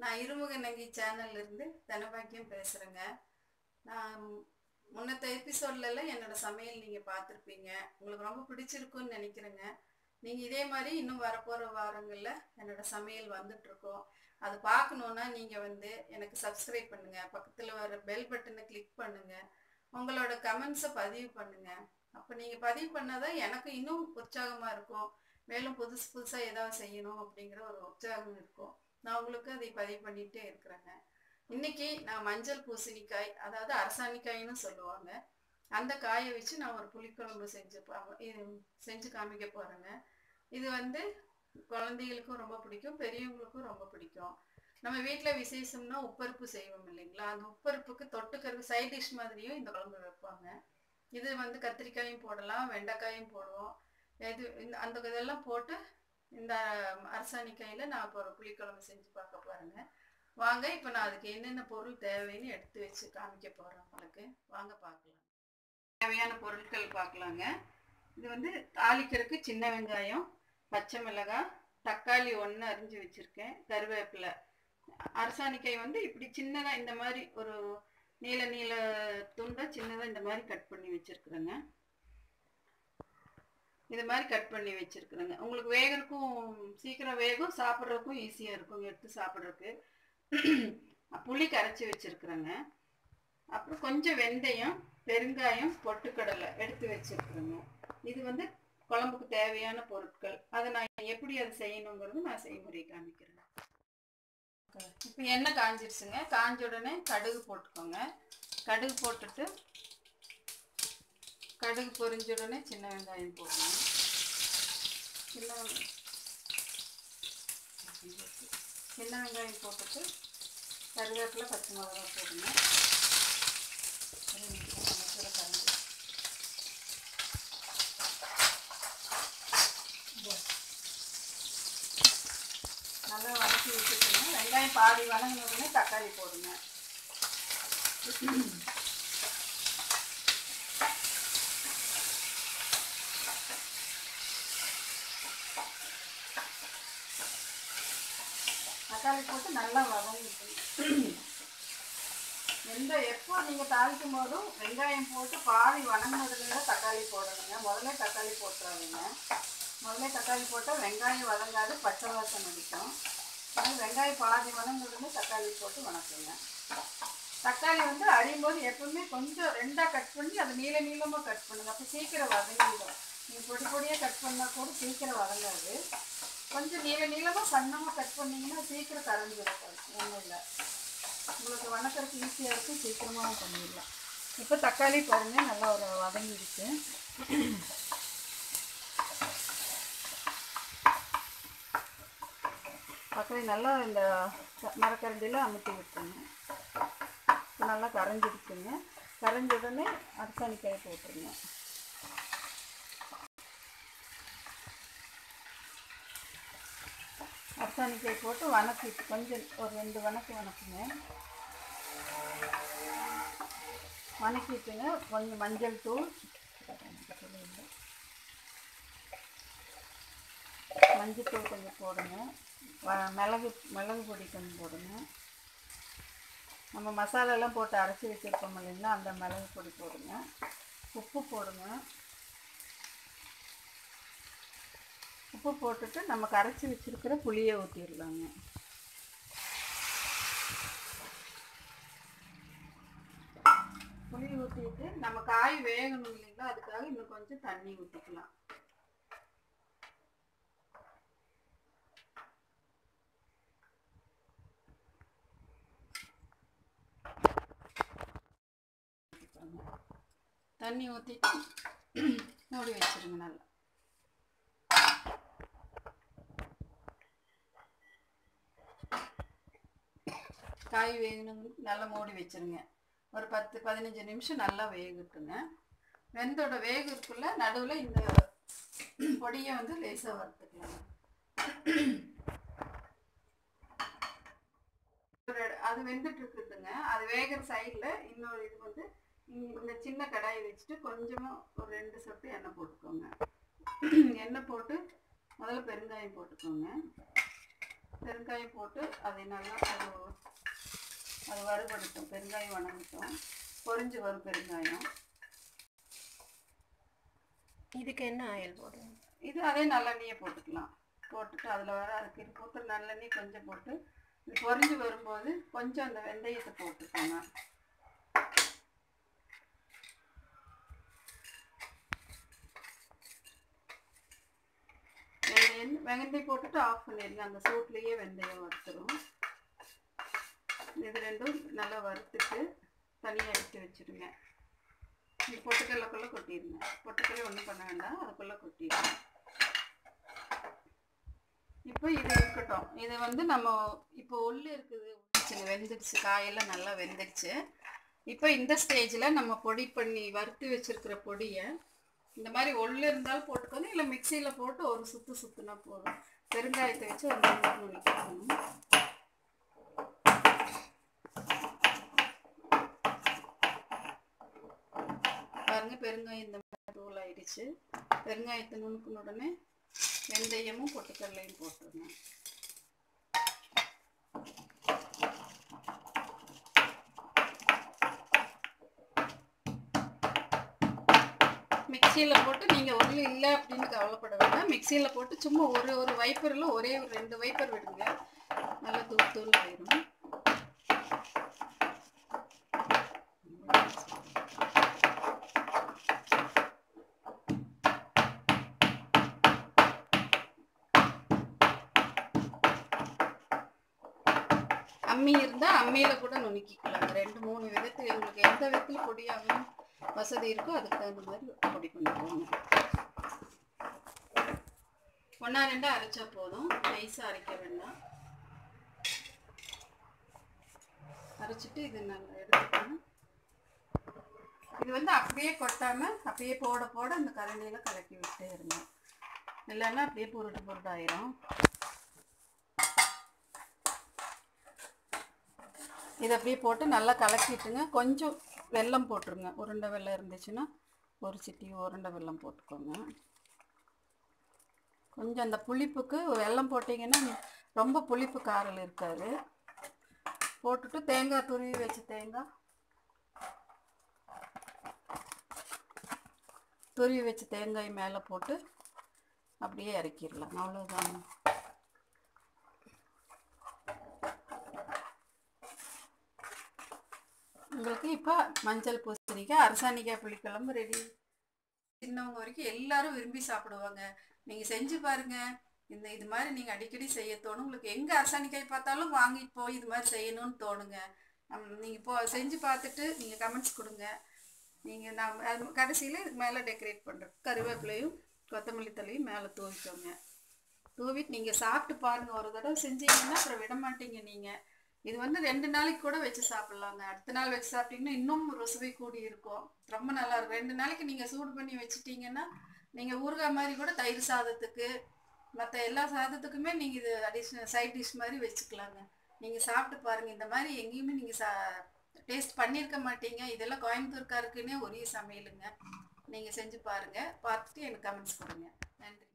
நான் இருமுக நங்கி சேனல்ல இருந்து தனபாக்கியம் பேசுகிறேங்க நான் முன்னத்த எபிசோட்லலாம் என்னோட சமையல் நீங்கள் பார்த்துருப்பீங்க உங்களுக்கு ரொம்ப பிடிச்சிருக்குன்னு நினைக்கிறேங்க நீங்கள் இதே மாதிரி இன்னும் வரப்போகிற வாரங்களில் என்னோட சமையல் வந்துட்ருக்கோம் அது பார்க்கணுன்னா நீங்கள் வந்து எனக்கு சப்ஸ்கிரைப் பண்ணுங்கள் பக்கத்தில் வர பெல் பட்டனை கிளிக் பண்ணுங்கள் உங்களோட கமெண்ட்ஸை பதிவு பண்ணுங்கள் அப்போ நீங்கள் பதிவு பண்ணாதான் எனக்கு இன்னும் உற்சாகமாக இருக்கும் மேலும் புதுசு புதுசாக ஏதாவது செய்யணும் அப்படிங்கிற ஒரு உற்சாகம் இருக்கும் நான் உங்களுக்கு அதை பதிவு பண்ணிகிட்டே இருக்கிறேங்க இன்னைக்கு நான் மஞ்சள் பூசணிக்காய் அதாவது அரசாணிக்காய்னு சொல்லுவாங்க அந்த காயை வச்சு நான் ஒரு புளிக்குழம்பு செஞ்சு பா- இது செஞ்சு காமிக்க போகிறேங்க இது வந்து குழந்தைகளுக்கும் ரொம்ப பிடிக்கும் பெரியவங்களுக்கும் ரொம்ப பிடிக்கும் நம்ம வீட்டில் விசேஷம்னா உப்பருப்பு செய்வோம் இல்லைங்களா அந்த உப்பருப்புக்கு தொட்டுக்கறதுக்கு சைட் டிஷ் மாதிரியும் இந்த குழம்பு வைப்பாங்க இது வந்து கத்திரிக்காயும் போடலாம் வெண்டைக்காயும் போடுவோம் இது இந்த அந்த இதெல்லாம் போட்டு இந்த அரசாணிக்காயில் நான் இப்போ ஒரு புளிக்குழம்பு செஞ்சு பார்க்க போகிறேங்க வாங்க இப்போ நான் அதுக்கு என்னென்ன பொருள் தேவைன்னு எடுத்து வச்சு காமிக்க போகிறேன் உங்களுக்கு வாங்க பார்க்கலாம் தேவையான பொருட்கள் பார்க்கலாங்க இது வந்து தாளிக்கிறதுக்கு சின்ன வெங்காயம் பச்சை மிளகாய் தக்காளி ஒன்று அரிஞ்சு வச்சுருக்கேன் கருவேப்பிலை அரசாணிக்காய் வந்து இப்படி சின்னதாக இந்த மாதிரி ஒரு நீல நீல துண்டை சின்னதாக இந்த மாதிரி கட் பண்ணி வச்சுருக்குறேங்க இது மாதிரி கட் பண்ணி வச்சுருக்குறேங்க உங்களுக்கு வேகறதுக்கும் சீக்கிரம் வேகும் சாப்பிட்றதுக்கும் ஈஸியாக இருக்கும் எடுத்து சாப்பிட்றதுக்கு புளி கரைச்சி வச்சுருக்குறேங்க அப்புறம் கொஞ்சம் வெந்தயம் பெருங்காயம் பொட்டுக்கடலை எடுத்து வச்சுருக்குறேங்க இது வந்து குழம்புக்கு தேவையான பொருட்கள் அதை நான் எப்படி அதை செய்யணுங்கிறது நான் செய்முறை காமிக்கிறேன் இப்போ எண்ணெய் காஞ்சிருச்சுங்க காஞ்ச உடனே கடுகு போட்டுக்கோங்க கடுகு போட்டுட்டு கடுகு பொரிஞ்ச உடனே சின்ன வெங்காயம் போடணும் சின்ன வெங்காயம் சின்ன வெங்காயம் போட்டுட்டு கருவேப்பிலை பச்சை மிளகா போடுங்க ஒரு நிமிஷம் மசாலா கரைஞ்சி நல்லா வதக்கி வச்சுக்கோங்க வெங்காயம் பாதி வதங்கின உடனே தக்காளி போடுங்க தக்காளி போட்டு நல்லா வதங்கிக்கணும் எந்த எப்போ நீங்கள் தாளிக்கும் போதும் வெங்காயம் போட்டு பாதி வதங்கினதுல தக்காளி போடணுங்க முதல்ல தக்காளி போட்டுறாதீங்க முதல்ல தக்காளி போட்டால் வெங்காயம் வதங்காது பச்சை வாசம் அடிக்கும் அதனால் வெங்காயம் பாதி வதங்கினதுமே தக்காளி போட்டு வணக்குங்க தக்காளி வந்து அரியும் போது எப்பவுமே கொஞ்சம் ரெண்டாக கட் பண்ணி அதை நீள நீளமாக கட் பண்ணுங்க அப்போ சீக்கிரம் வதங்கிடும் நீங்கள் பொடி பொடியாக கட் பண்ணால் கூட சீக்கிரம் வதங்காது கொஞ்சம் நீள நீளமாக சன்னமாக கட் பண்ணிங்கன்னா சீக்கிரம் கரைஞ்சிடும் எண்ணெயில் உங்களுக்கு வணக்கறதுக்கு ஈஸியாக இருக்கும் சீக்கிரமாகவும் பண்ணிடலாம் இப்போ தக்காளி பாருங்கள் நல்லா ஒரு வதங்கிடுச்சு தக்காளி நல்லா இந்த க- மரக்கரண்டியில் அமுத்தி விட்டுருங்க இப்போ நல்லா கரைஞ்சிடுச்சுங்க கரைஞ்ச உடனே அரசாணிக்காய் போட்டுருங்க அரசாணிக்காய் போட்டு வணக்கிட்டு கொஞ்சம் ஒரு ரெண்டு வணக்கு வணக்குங்க வணக்கிட்டுங்க கொஞ்சம் மஞ்சள் தூள் மஞ்சள் தூள் கொஞ்சம் போடுங்க வ- மிளகு மிளகு பொடி கொஞ்சம் போடுங்க நம்ம மசாலாலாம் போட்டு அரைச்சி வச்சுருக்கோம் இல்லைங்களா அந்த மிளகு பொடி போடுங்க உப்பு போடுங்க உப்பு போட்டுட்டு நம்ம கரைச்சி வச்சிருக்கிற புளியை ஊற்றிடலாங்க புளி ஊற்றிட்டு நம்ம காய் வேகணும் இல்லைங்களா அதுக்காக இன்னும் கொஞ்சம் தண்ணி ஊற்றிக்கலாம் தண்ணி ஊற்றிட்டு மூடி வச்சிருங்க நல்லா காய் வேகணுங்களுக்கு நல்லா மூடி வச்சிருங்க ஒரு பத்து பதினஞ்சு நிமிஷம் நல்லா வேகட்டுங்க வெந்தோட வேகத்துக்குள்ள நடுவில் இந்த பொடியை வந்து லேசாக வறுத்துக்கலாம் ஒரு- அது வெந்துட்டு இருக்குதுங்க அது வேகிற சைடில் இன்னொரு இது வந்து இங்க- இந்த சின்ன கடாயை வச்சுட்டு கொஞ்சமாக ஒரு ரெண்டு சொட்டு எண்ணெய் போட்டுக்கோங்க எண்ணெய் போட்டு முதல்ல பெருங்காயம் போட்டுக்கோங்க பெருங்காயம் போட்டு அதை நல்லா அது அது வறுபடுத்தும் பெருங்காயம் வணங்கட்டும் பொரிஞ்சு வரும் பெருங்காயம் இதுக்கு என்ன ஆயில் போடுறோம் இது அதே நல்லெண்ணெயை போட்டுக்கலாம் போட்டுட்டு அதில் வர அதுக்கு இது போட்டு நல்லெண்ணெய் கொஞ்சம் போட்டு இது பொரிஞ்சு வரும்போது கொஞ்சம் அந்த வெந்தயத்தை போட்டுக்கோங்க வெந்தயம் வெந்தயம் போட்டுட்டு ஆஃப் பண்ணிடுங்க அந்த சூட்லேயே வெந்தயம் வறுத்துரும் இது ரெண்டும் நல்லா வறுத்துட்டு தனியாக எடுத்து வச்சுடுங்க இந்த பொட்டுக்கடலைக்குள்ளே கொட்டிடுங்க பொட்டுக்கடலை ஒன்றும் பண்ண வேண்டாம் அதுக்குள்ளே கொட்டிடுங்க இப்போ இது இருக்கட்டும் இது வந்து நம்ம இப்போ உள்ளே இருக்குது வெந்துருச்சுங்க, வெந்துடுச்சு காயெல்லாம் நல்லா வெந்துடுச்சு இப்போ இந்த ஸ்டேஜில் நம்ம பொடி பண்ணி வறுத்து வச்சிருக்கிற பொடியை இந்த மாதிரி ஒல்லு இருந்தாலும் போட்டுக்கோங்க இல்லை மிக்சியில் போட்டு ஒரு சுத்து சுத்துனா போதும் பெருங்காயத்தை வச்சு ஒரு மூணு நுணுக்கிக்கணும் பாருங்க பெருங்காயம் இந்த மாதிரி தூள் ஆயிடுச்சு பெருங்காயத்தை நுணுக்கின உடனே வெந்தயமும் பொட்டுக்கடலையும் போட்டுருங்க மிக்சியில் போட்டு நீங்கள் ஒன்று இல்லை அப்படின்னு கவலைப்பட வேண்டாம் மிக்சியில் போட்டு சும்மா ஒரு ஒரு வைப்பரில் ஒரே ஒரு ரெண்டு வைப்பர் விடுங்க நல்லா தூள் தூள் ஆயிரும் அம்மி இருந்தால் அம்மியில் கூட நுணுக்கிக்கலாம் ரெண்டு மூணு விதத்தில் உங்களுக்கு எந்த விதத்தில் பொடியாகணும் வசதி இருக்கோ அதுக்கு தகுந்த மாதிரி பொடி பண்ணிக்கோங்க ஒன்றா ரெண்டா அரைச்சா போதும் நைஸாக அரைக்க வேண்டாம் அரைச்சிட்டு இது நல்லா எடுத்துக்கணும் இது வந்து அப்படியே கொட்டாமல் அப்படியே போட போட அந்த கரண்டியில் கலக்கி விட்டே இருங்க இல்லைன்னா அப்படியே புருட்டு புருட்டாயிரும் இதை அப்படியே போட்டு நல்லா கலக்கிட்டுங்க கொஞ்சம் வெல்லம் போட்டுருங்க உருண்டை வெல்லம் இருந்துச்சுன்னா ஒரு சிட்டி உருண்டை வெல்லம் போட்டுக்கோங்க கொஞ்சம் அந்த புளிப்புக்கு வெல்லம் போட்டிங்கன்னா ரொம்ப புளிப்பு காரல் இருக்காது போட்டுட்டு தேங்காய் துருவி வச்ச தேங்காய் துருவி வச்ச தேங்காய் மேலே போட்டு அப்படியே இறக்கிடலாம் அவ்வளோதான் உங்களுக்கு இப்போ மஞ்சள் பூசணிக்காய் அரசாணிக்காய் புளிக்குழம்பு ரெடி சின்னவங்க வரைக்கும் எல்லாரும் விரும்பி சாப்பிடுவாங்க நீங்கள் செஞ்சு பாருங்க இந்த இது மாதிரி நீங்கள் அடிக்கடி செய்ய தோணும் உங்களுக்கு எங்கே அரசாணிக்காய் பார்த்தாலும் வாங்கிட்டு போய் இது மாதிரி செய்யணும்னு தோணுங்க நீங்கள் இப்போ செஞ்சு பார்த்துட்டு நீங்கள் கமெண்ட்ஸ் கொடுங்க நீங்கள் நான் அது கடைசியில் இதுக்கு மேலே டெக்கரேட் பண்ணுறேன் கருவேப்பிலையும் கொத்தமல்லி தலையும் மேலே தூவிக்கோங்க தூவிட்டு நீங்கள் சாப்பிட்டு பாருங்கள் ஒரு தடவை செஞ்சீங்கன்னா அப்புறம் விட மாட்டீங்க நீங்கள் இது வந்து ரெண்டு நாளைக்கு கூட வச்சு சாப்பிட்லாங்க அடுத்த நாள் வச்சு சாப்பிட்டீங்கன்னா இன்னும் ருசுவை கூடி இருக்கும் ரொம்ப நல்லா இருக்கும் ரெண்டு நாளைக்கு நீங்கள் சூடு பண்ணி வச்சுட்டீங்கன்னா நீங்கள் ஊறுகாய் மாதிரி கூட தயிர் சாதத்துக்கு மற்ற எல்லா சாதத்துக்குமே நீங்கள் இது அடிஷ்னல் சைட் டிஷ் மாதிரி வச்சுக்கலாங்க நீங்கள் சாப்பிட்டு பாருங்கள் இந்த மாதிரி எங்கேயுமே நீங்கள் சா டேஸ்ட் பண்ணியிருக்க மாட்டீங்க இதெல்லாம் கோயம்புத்தூர்காருக்குன்னே ஒரே சமையலுங்க நீங்கள் செஞ்சு பாருங்கள் பார்த்துட்டு எனக்கு கமெண்ட்ஸ் கொடுங்க நன்றி